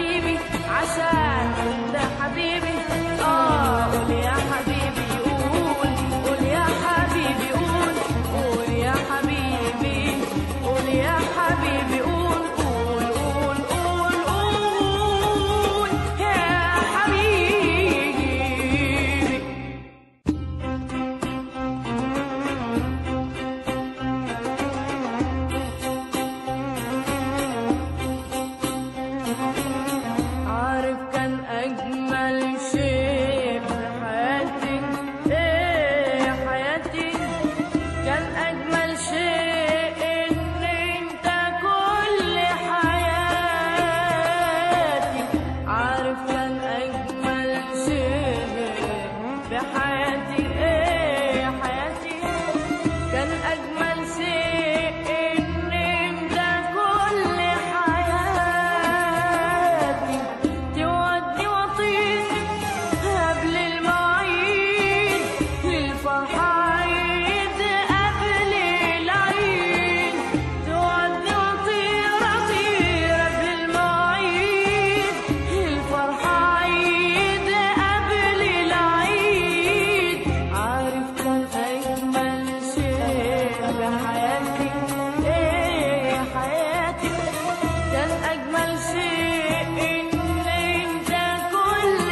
حبيبي عشان انت حبيبي اه قول يا حبيبي قول قول يا حبيبي قول قول يا حبيبي قول يا حبيبي قول قول قول قول قول يا حبيبي عارف كان أجمل شيء في حياتي إيه يا حياتي كان أجمل شيء إن أنت كل حياتي عارف كان أجمل شيء في حياتي إيه يا حياتي كان أجمل شيء إن أنت كل حياتي تودي وطير قبل المواعيد للفرحة عيد قبل العيد تودي وطير أطير قبل المواعيد للفرحة عيد قبل العيد عارف كان أجمل شيء في حياتي إيه يا حياتي كان أجمل شيء إن أنت كل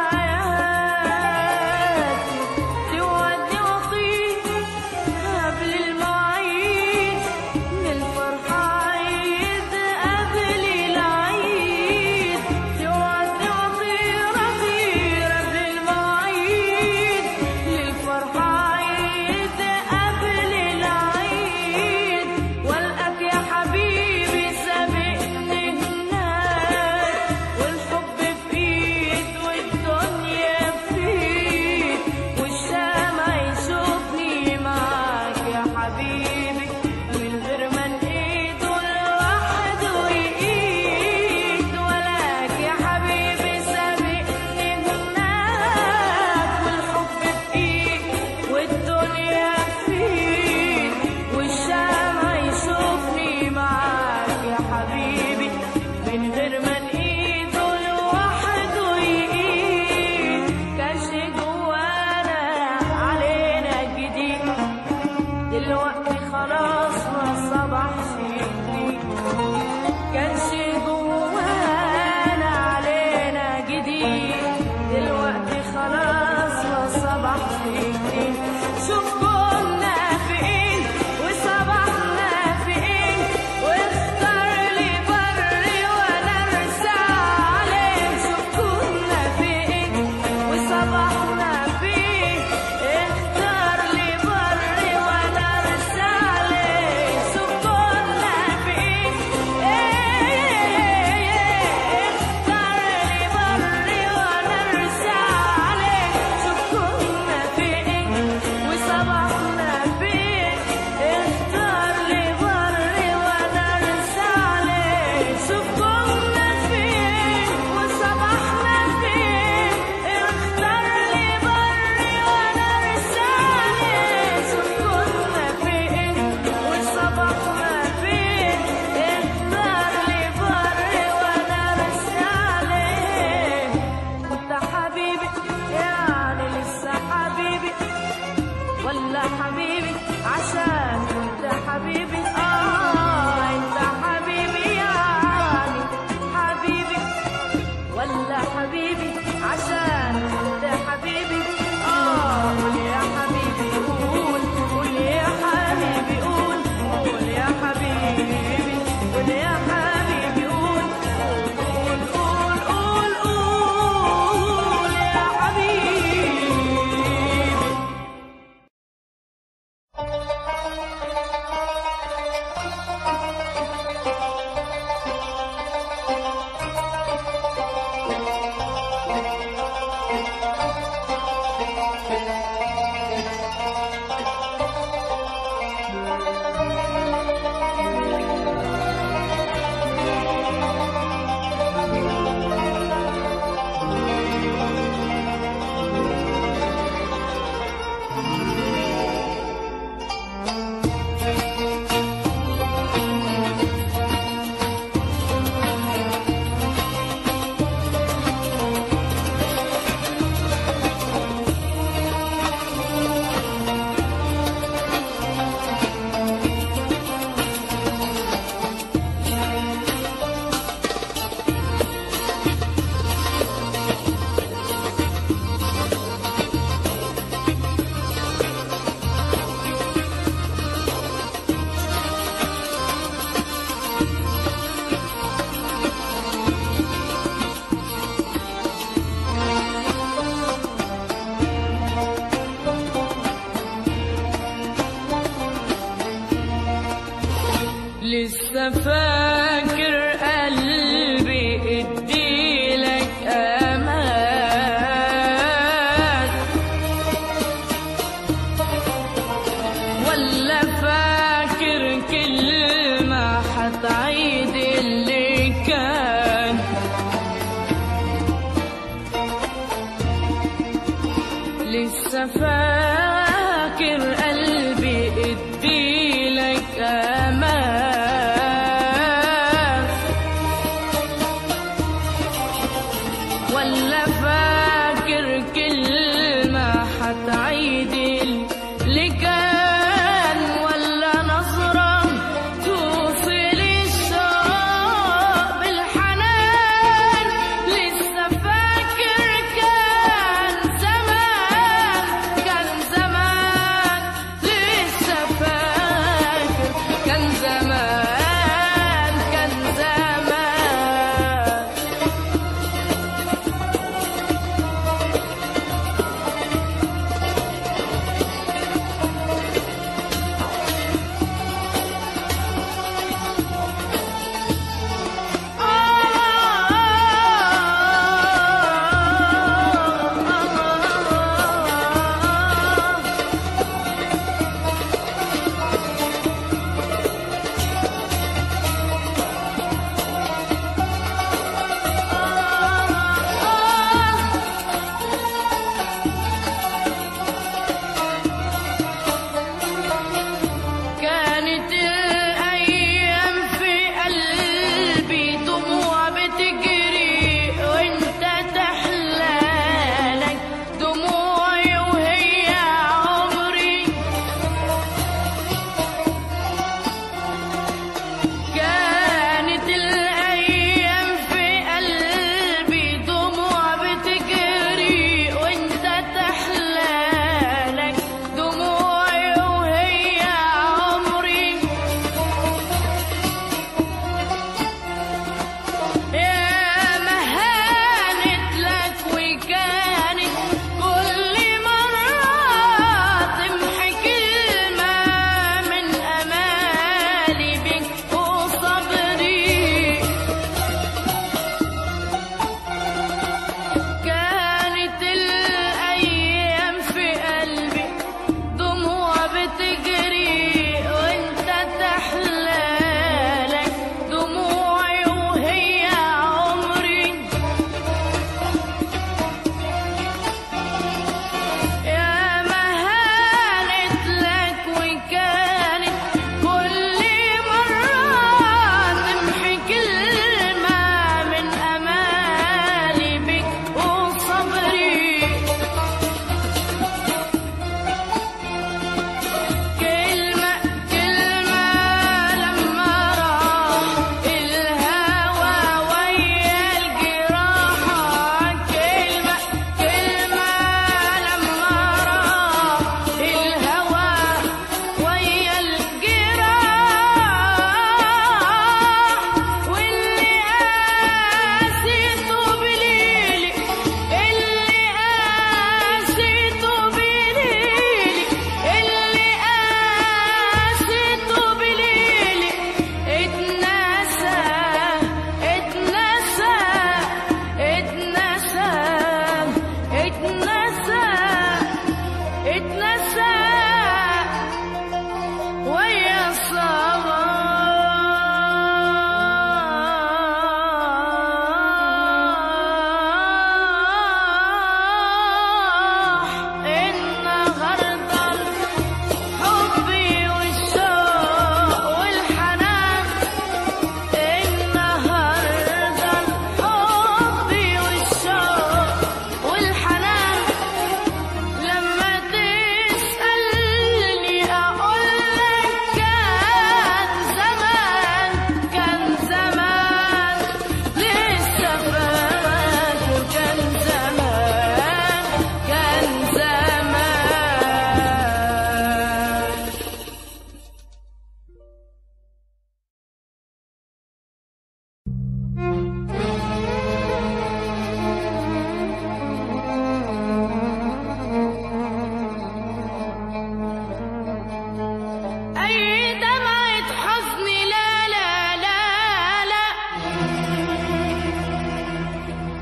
حياتي تودي وطير قبل المواعيد للفرحة عيد قبل العيد تودي وطير أطير قبل المواعيد للفرحة عيد قبل العيد والقاك يا حبيبي سابقني هناك والحب في ايد والدنيا في ايد والشمع يشوفني معاك يا حبيبي من غير ما نقيد لوحده يقيد ولاك يا حبيبي سابقني هناك والحب في ايد والدنيا في ايد والشمع يشوفني معاك يا حبيبي من غير ما نقيد لوحده يقيد كانش جوانا علينا جديد دلوقتي خلاص ما صبحش جديد كانش جوانا علينا جديد دلوقتي خلاص ما صبحش جديد شوف كنا فين وصبحنا فين واختار لي بري وانا ارسى عليه شوف كنا فين وصبحنا فين اختار لي بري وانا ارسى عليه شوف كنا فين اختار لي بري وانا ارسى عليه شوف كنا فين وصبحنا فين اختار لي بري وانا ارسى عليه شوف كنا فين وصبحنا فين اختار لي بري وانا ارسى عليه شوف كنا فين وصبحنا فين اختار لي بري وانا ارسى عليه انت حبيبي يعني لسه حبيبي ولا حبيبي عشان انت حبيبي اه انت حبيبي يعني حبيبي ولا حبيبي عشان انت حبيبي اه قول يا حبيبي قول قول يا حبيبي قول قول يا حبيبي قول يا حبيبي قول قول قول قول قول يا حبيبي لسه فاكر قلبي اديلك امان ولا فاكر كلمة حتعيد اللي كان لسه فاكر قلبي اديلك امان ولا فاكر كلمة حتعيد اللي كان ولا نظرة توصل الشوق بالحنان لسه فاكر كان زمان كان زمان لسه فاكر كان زمان كان زمان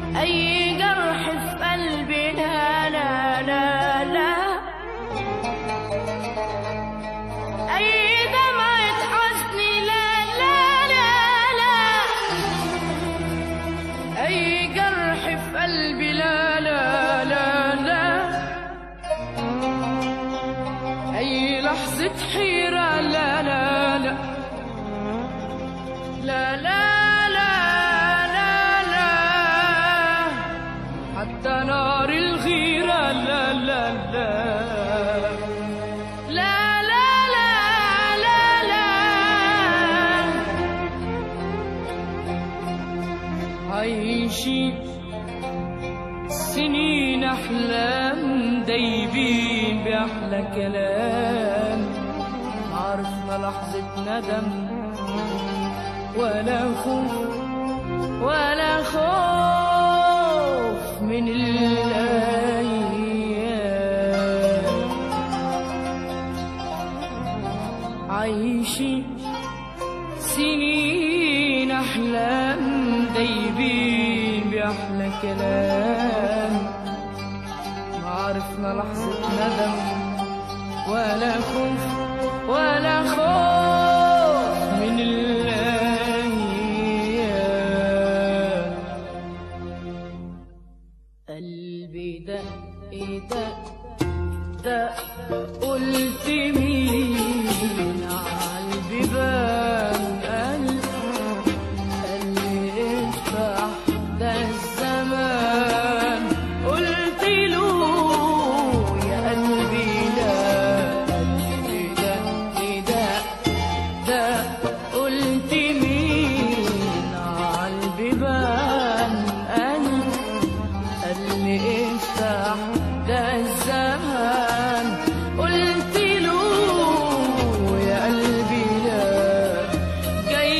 أي جرح في قلبي لا لا لا لا أي دمعة حزن لا لا لا لا أي جرح في قلبي لا لا لا لا أي لحظة حيرة لا لا لا لا لا لا لا لا حتى نار الغيرة لا لا لا لا لا لا لا لا عايشين سنين أحلام دايبين بأحلى كلام عرفنا لحظة ندم ولا خوف ولا خوف من الأيام عايشين سنين أحلام دايبين بأحلى كلام ما عرفنا لحظة ندم ولا خوف ولا خوف من الأيام قلبي دق دق دق قلت مين عالبيبان قلب قال لي افتح ده الزمان قلت له يا قلبي لا قلبي دق دق دق قلت مين عالبيبان قلب قال لي افتح ده الزمان قلت له يا قلبي لا جاي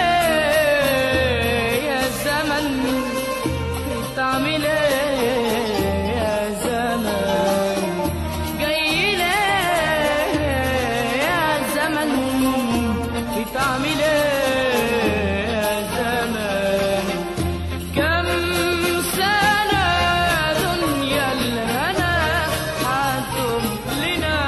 ليه يا زمن بتعمل ايه يا زمان جاي ليه يا زمن بتعمل ايه يا زمان كم سنة دنيا الهنا حتم لنا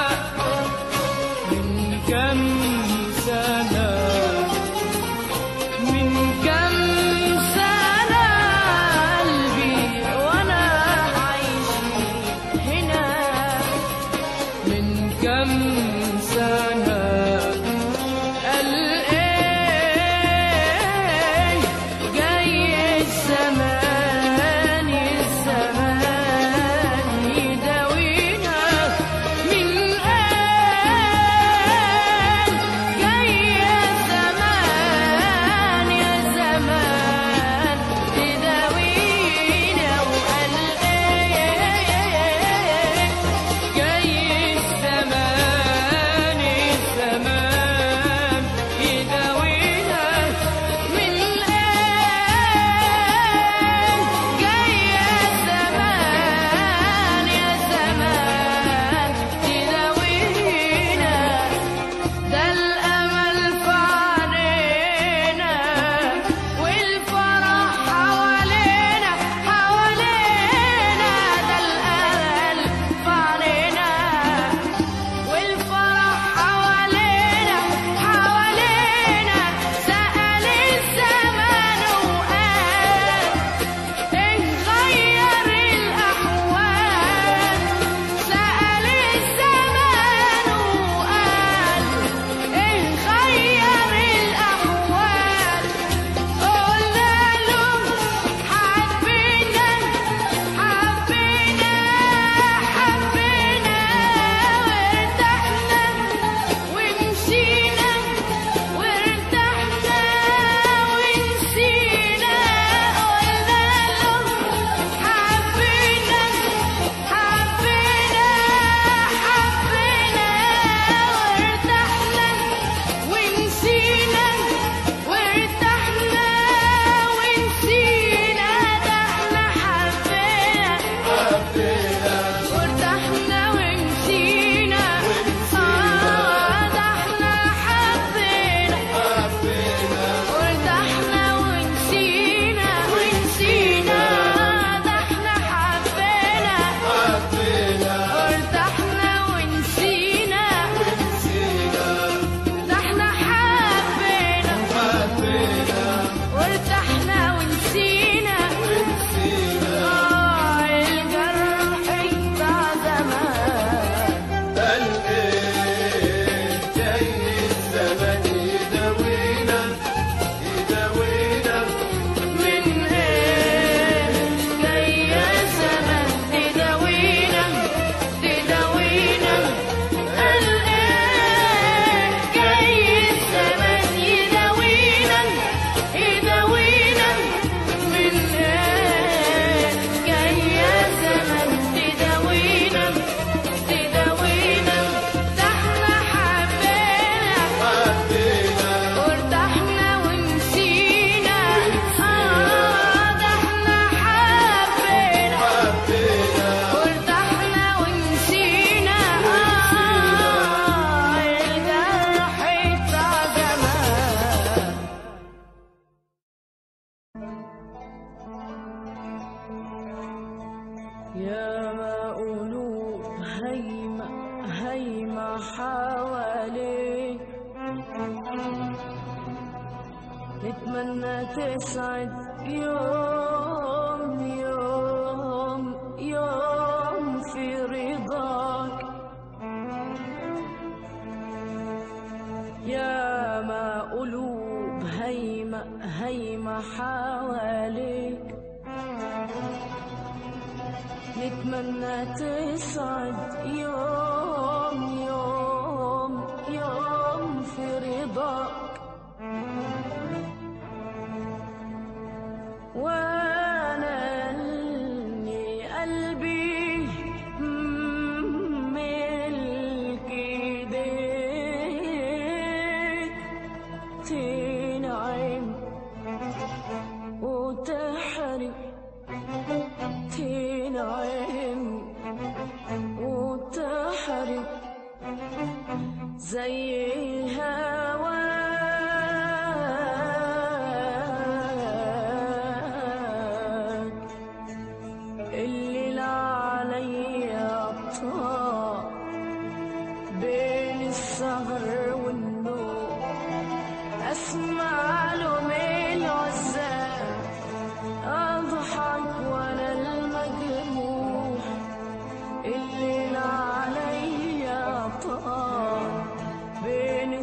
من كم سنة من كم سنة قلبي يا ما قلوب هيمة هيمة حواليك نتمنى تسعد يوم يوم يوم في رضاك يا ما قلوب هيمة هيمة حواليك نتمنى تسعد يوم يوم يوم في رضاك وانا اللي قلبي ملك ايديك تنعم وتحرم تنعم وتحرم زي هواك اللي لا عليا طاق بين السهر والنوم اسمع له من العزاب اضحك وانا المجروح اللي لا عليا طاق بين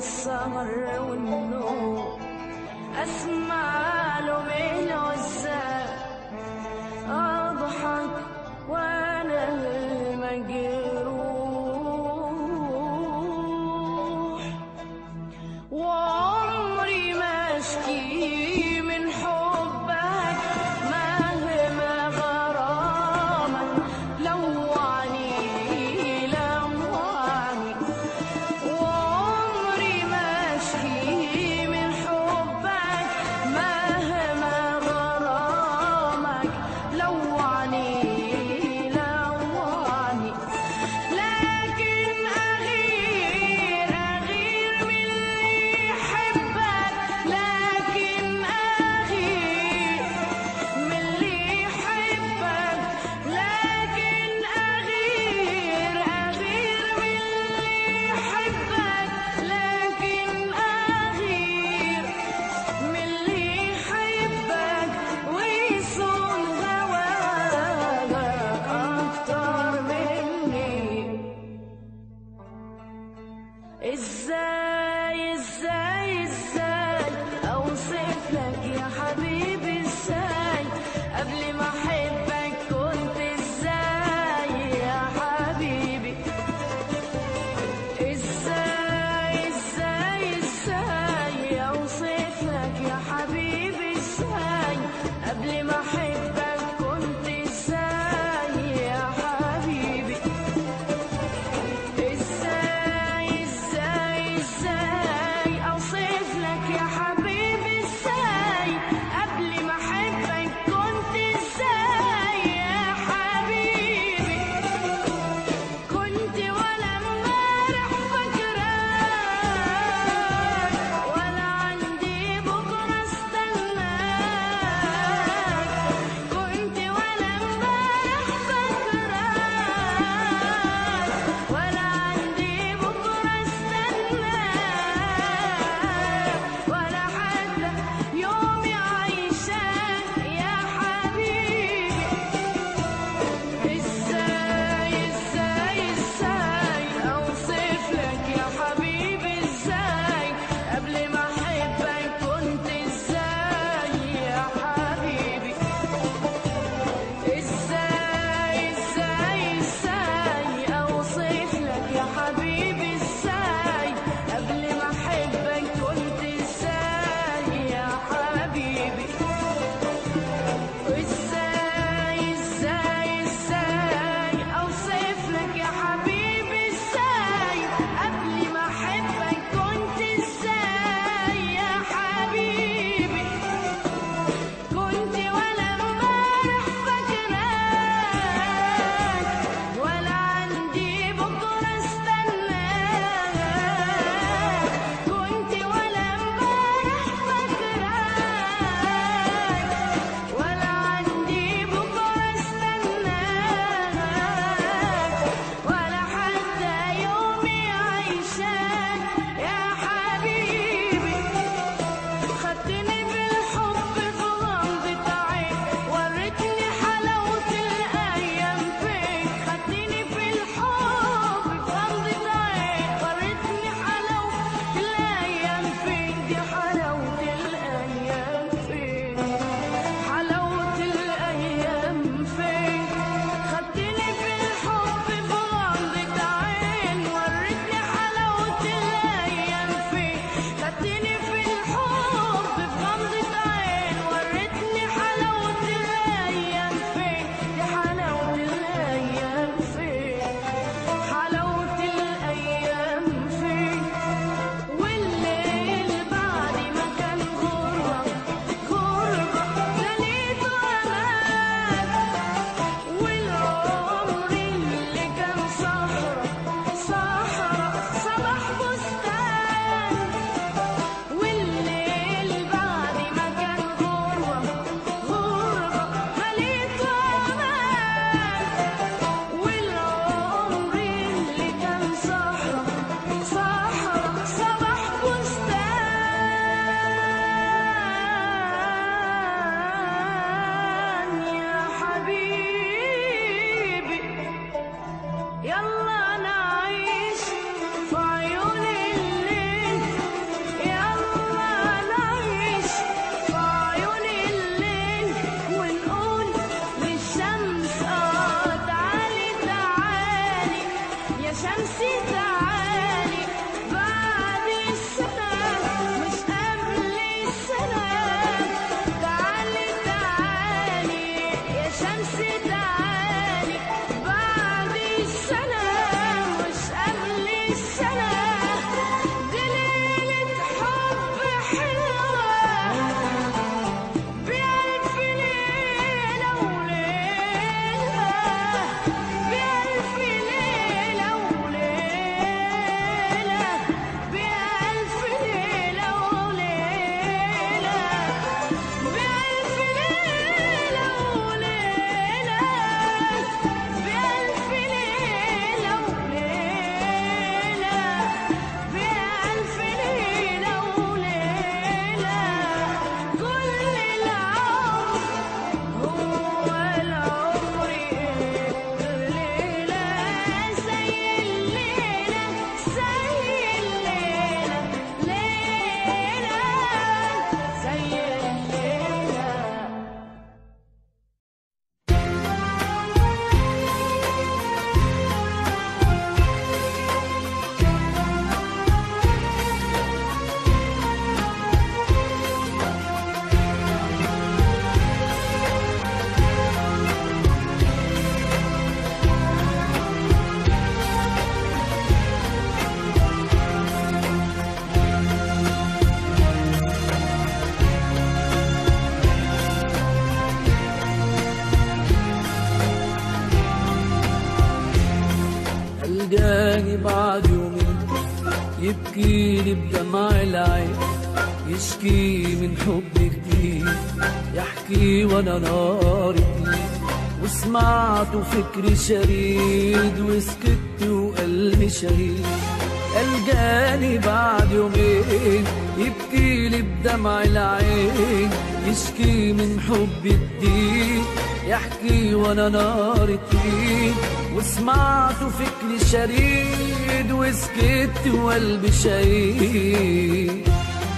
الجاني بعد يومين يبكي لي بدمع العين يشكي من حب كتير يحكي وانا ناري وسمعت فكري شريد وسكت وقلبي شهيد الجاني بعد يومين يبكي لي بدمع العين يشكي من حب الدين يحكي وانا نار التين وسمعت فكري شريد وسكت وقلبي شهيد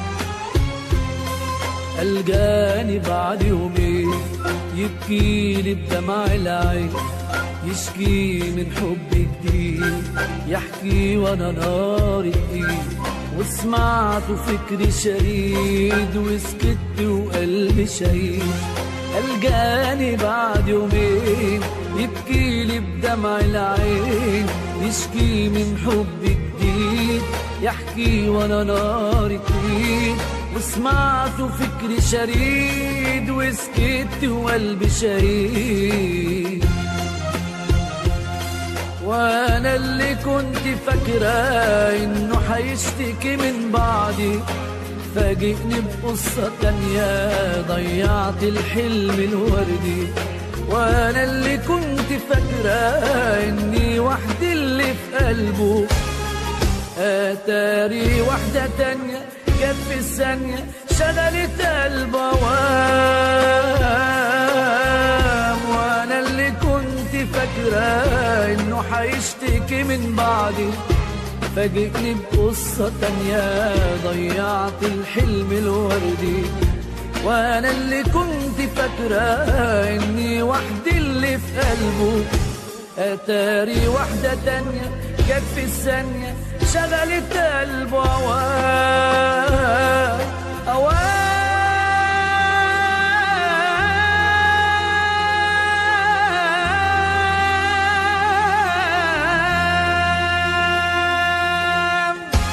الجاني بعد يومين يبكي لي بدمع العين يشكي من حب جديد يحكي وانا نار ايد وسمعت فكري شريد وسكت وقلبي شهيد الجاني بعد يومين يبكي لي بدمع العين يشكي من حب جديد يحكي وانا نار ايد وسمعت فكري شريد وسكت وقلبي شهيد وانا اللي كنت فاكرة انه حيشتكي من بعدي فاجئني بقصة تانية ضيعت الحلم الوردي وانا اللي كنت فاكرة اني وحدي اللي في قلبه اتاري واحدة تانية جت في الثانية شغلت قلب وام وانا اللي كنت فاكرة انه حيشتكي من بعدي فاجئني بقصة تانية ضيعت الحلم الوردي وانا اللي كنت فاكرة اني وحدي اللي في قلبه اتاري واحدة تانية جت في الثانية شغلت قلبه أوام أوام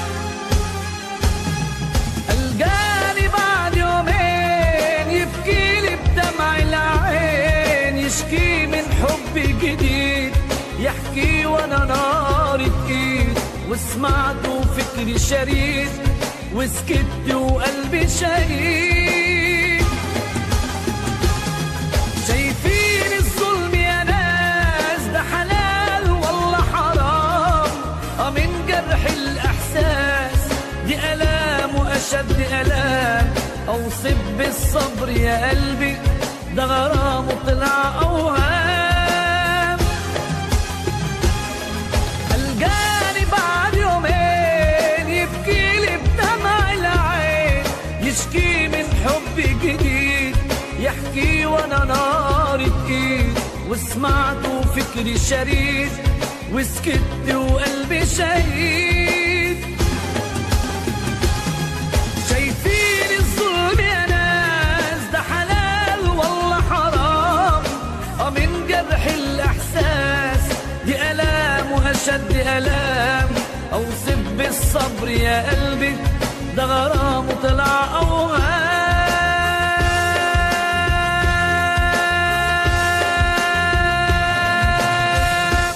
الجاني بعد يومين يبكي لي بدمع العين يشكي من حب جديد يحكي وانا نار ايد وسمعت فكري شريد وسكت وقلبي شهيد شايفين الظلم يا ناس ده حلال والله حرام اه من جرح الاحساس دي الام واشد الام اوصف بالصبر يا قلبي ده غرام وطلع اوهام الجاني بعد يومين يبكي لي بدمع العين يشكي من حب جديد يحكي وانا نار ايد وسمعت فكري شريد وسكت وقلبي شهيد شايفين الظلم يا ناس ده حلال والله حرام اه من جرح الاحساس دي الام واشد الام اوصف بالصبر يا قلبي ده غرام وطلع اوهام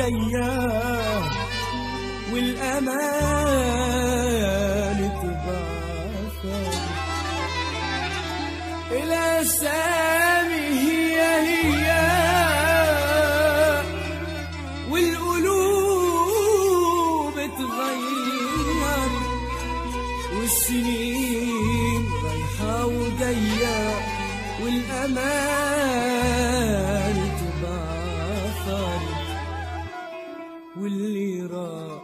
وجاية والأمان تبعثر الأسامي هي هي والقلوب تغير والسنين رايحة وجاية والأمان تبعثر واللي راح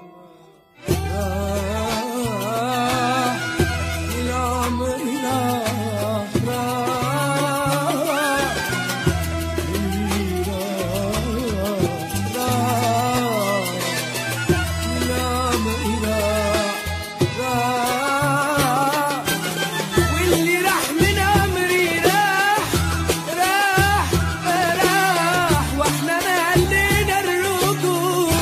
راح والعمر راح راح واللي راح راح والعمر راح راح واللي راح من أمري راح راح راح واحنا ما علينا الرجوع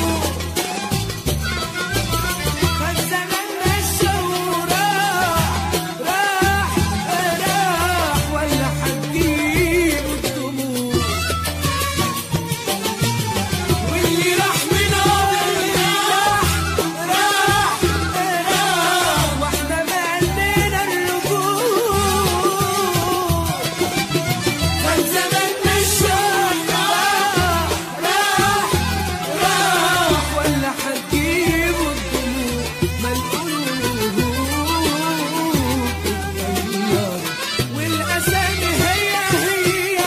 فالزمن مشوا راح راح راح ولا هتجيب الدموع واللي راح من عمري راح راح راح واحنا ما علينا الرجوع فالزمن مشوا راح راح راح ولا هتجيبوا الدموع ما القلوب تتغير والأسامي هي هي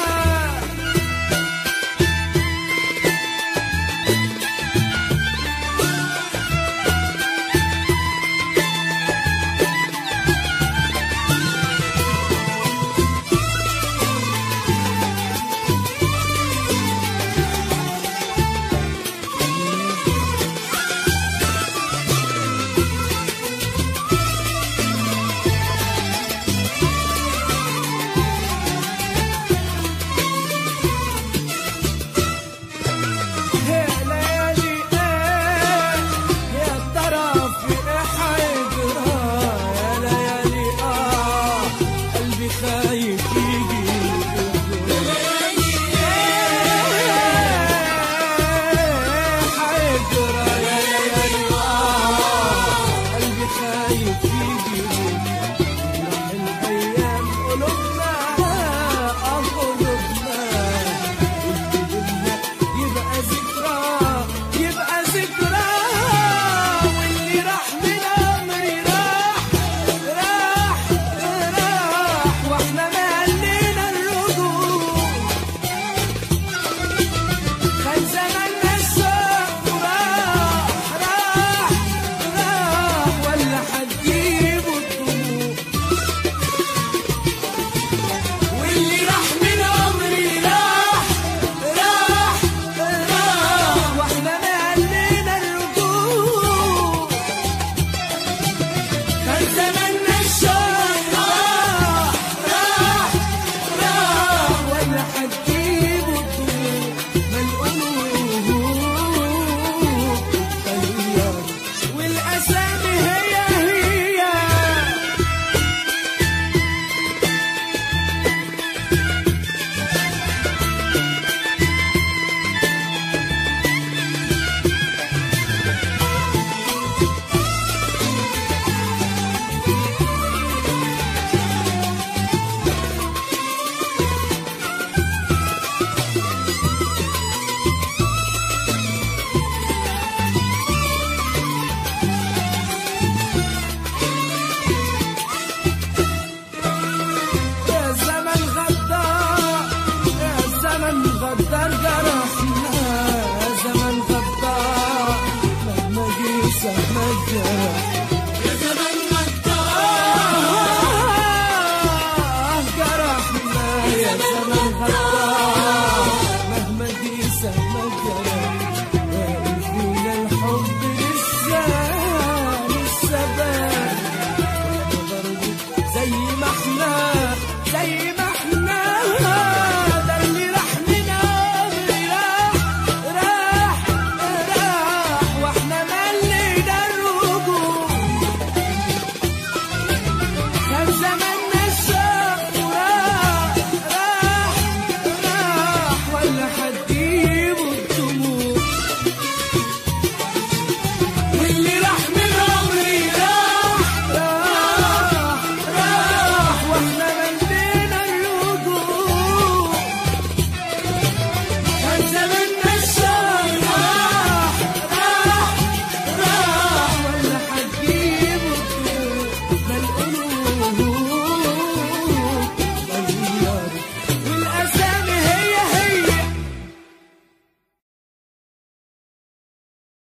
يا ليالي ايه يا ترى في ايه حيجرى يا ليالي اه قلبي خايف يجي حيجرى يا ليالي اه قلبي خايف يجي راح الايام قلوبنا اه قلوبنا قلوبنا يبقى ذكرى يبقى ذكرى واللي راح من عمري راح راح راح واحنا ما علينا الرجوع كان زماننا الشوق راح راح راح ولا هتجيبوا الدموع واللي راح من عمري راح راح راح واحنا ما علينا الرجوع كان زماننا الشوق راح راح راح ولا هتجيبوا الدموع ما القلوب تتغير والأسامي هي هي يا زمن غدار يا زمن غدار جرحنا يا زمن غدار مهما جيس ما جرح يا زمن غدار جرحنا يا زمن غدار مهما جيس ما جرح فينا الحب لسه لسه باقي زي ما احنا زي ما احنا ده اللي راح من عمري راح راح راح واحنا ملينا الرجوع ما